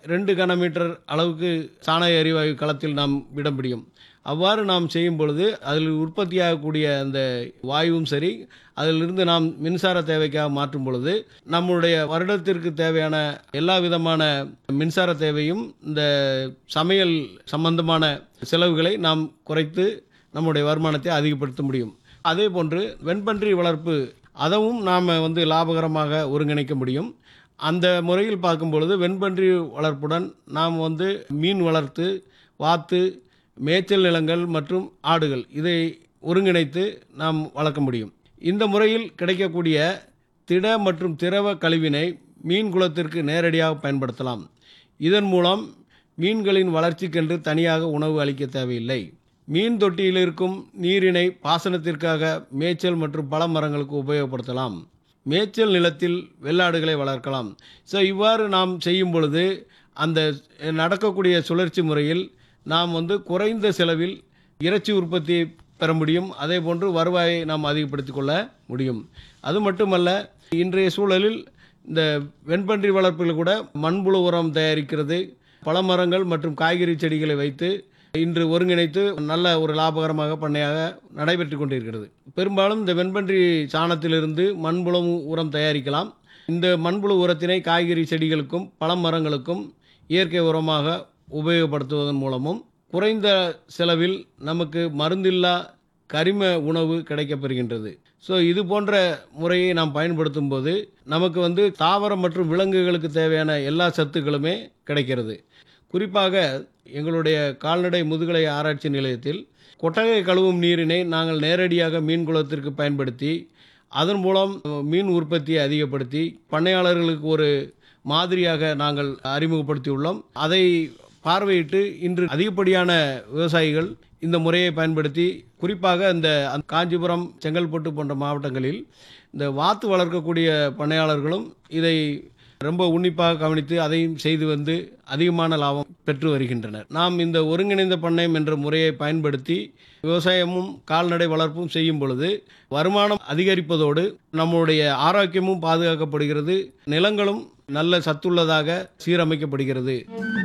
ரெண்டு கனமீட்டர் அளவுக்கு சாண எரிவாயு களத்தில் நாம் விட முடியும் அவ்வாறு நாம் செய்யும் பொழுது அதில் உற்பத்தியாகக்கூடிய அந்த வாயுவும் சரி அதிலிருந்து நாம் மின்சார தேவைக்காக மாற்றும் பொழுது நம்முடைய வருடத்திற்கு தேவையான எல்லா விதமான மின்சார தேவையும் இந்த சமையல் சம்பந்தமான செலவுகளை நாம் குறைத்து நம்முடைய வருமானத்தை அதிகப்படுத்த முடியும் அதே போன்று வெண்பன்றி வளர்ப்பு அதவும் நாம் வந்து லாபகரமாக ஒருங்கிணைக்க முடியும் அந்த முறையில் பார்க்கும் பொழுது வெண்பன்றி வளர்ப்புடன் நாம் வந்து மீன் வளர்த்து வாத்து மேய்ச்சல் நிலங்கள் மற்றும் ஆடுகள் இதை ஒருங்கிணைத்து நாம் வளர்க்க முடியும் இந்த முறையில் கிடைக்கக்கூடிய திட மற்றும் திரவ கழிவினை மீன் குலத்திற்கு நேரடியாக பயன்படுத்தலாம் இதன் மூலம் மீன்களின் வளர்ச்சிக்கென்று தனியாக உணவு அளிக்க தேவையில்லை மீன் தொட்டியில் இருக்கும் நீரினை பாசனத்திற்காக மேய்ச்சல் மற்றும் பல மரங்களுக்கு உபயோகப்படுத்தலாம் மேய்ச்சல் நிலத்தில் வெள்ளாடுகளை வளர்க்கலாம் ஸோ இவ்வாறு நாம் செய்யும் பொழுது அந்த நடக்கக்கூடிய சுழற்சி முறையில் நாம் வந்து குறைந்த செலவில் இறைச்சி உற்பத்தியை பெற முடியும் அதே போன்று வருவாயை நாம் அதிகப்படுத்திக் கொள்ள முடியும் அது மட்டுமல்ல இன்றைய சூழலில் இந்த வெண்பன்றி வளர்ப்பில் கூட மண்புழு உரம் தயாரிக்கிறது பழமரங்கள் மற்றும் காய்கறி செடிகளை வைத்து இன்று ஒருங்கிணைத்து நல்ல ஒரு லாபகரமாக பண்ணையாக நடைபெற்று கொண்டிருக்கிறது பெரும்பாலும் இந்த வெண்பன்றி சாணத்திலிருந்து மண்புழு உரம் தயாரிக்கலாம் இந்த மண்புழு உரத்தினை காய்கறி செடிகளுக்கும் பழமரங்களுக்கும் இயற்கை உரமாக உபயோகப்படுத்துவதன் மூலமும் குறைந்த செலவில் நமக்கு மருந்தில்லா கரிம உணவு கிடைக்கப்பெறுகின்றது ஸோ இது போன்ற முறையை நாம் பயன்படுத்தும் போது நமக்கு வந்து தாவரம் மற்றும் விலங்குகளுக்கு தேவையான எல்லா சத்துக்களுமே கிடைக்கிறது குறிப்பாக எங்களுடைய கால்நடை முதுகலை ஆராய்ச்சி நிலையத்தில் கொட்டகை கழுவும் நீரினை நாங்கள் நேரடியாக மீன் குளத்திற்கு பயன்படுத்தி அதன் மூலம் மீன் உற்பத்தியை அதிகப்படுத்தி பண்ணையாளர்களுக்கு ஒரு மாதிரியாக நாங்கள் அறிமுகப்படுத்தியுள்ளோம் அதை பார்வையிட்டு இன்று அதிகப்படியான விவசாயிகள் இந்த முறையை பயன்படுத்தி குறிப்பாக இந்த அந்த காஞ்சிபுரம் செங்கல்பட்டு போன்ற மாவட்டங்களில் இந்த வாத்து வளர்க்கக்கூடிய பண்ணையாளர்களும் இதை ரொம்ப உன்னிப்பாக கவனித்து அதையும் செய்து வந்து அதிகமான லாபம் பெற்று வருகின்றனர் நாம் இந்த ஒருங்கிணைந்த பண்ணையம் என்ற முறையை பயன்படுத்தி விவசாயமும் கால்நடை வளர்ப்பும் செய்யும் பொழுது வருமானம் அதிகரிப்பதோடு நம்முடைய ஆரோக்கியமும் பாதுகாக்கப்படுகிறது நிலங்களும் நல்ல சத்துள்ளதாக சீரமைக்கப்படுகிறது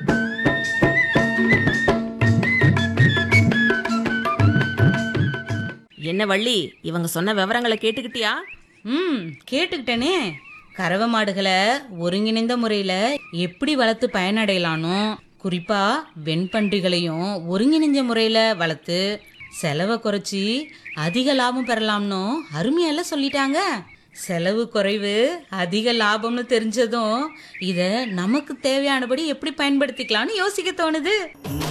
என்ன வள்ளி இவங்க சொன்ன விவரங்களை கேட்டுக்கிட்டியா ம் கேட்டுக்கிட்டேனே கறவை மாடுகளை ஒருங்கிணைந்த முறையில் எப்படி வளர்த்து பயனடையலானோ குறிப்பா வெண்பன்றிகளையும் ஒருங்கிணைந்த முறையில் வளர்த்து செலவை குறைச்சி அதிக லாபம் பெறலாம்னு அருமையெல்லாம் சொல்லிட்டாங்க செலவு குறைவு அதிக லாபம்னு தெரிஞ்சதும் இதை நமக்கு தேவையானபடி எப்படி பயன்படுத்திக்கலாம்னு யோசிக்க தோணுது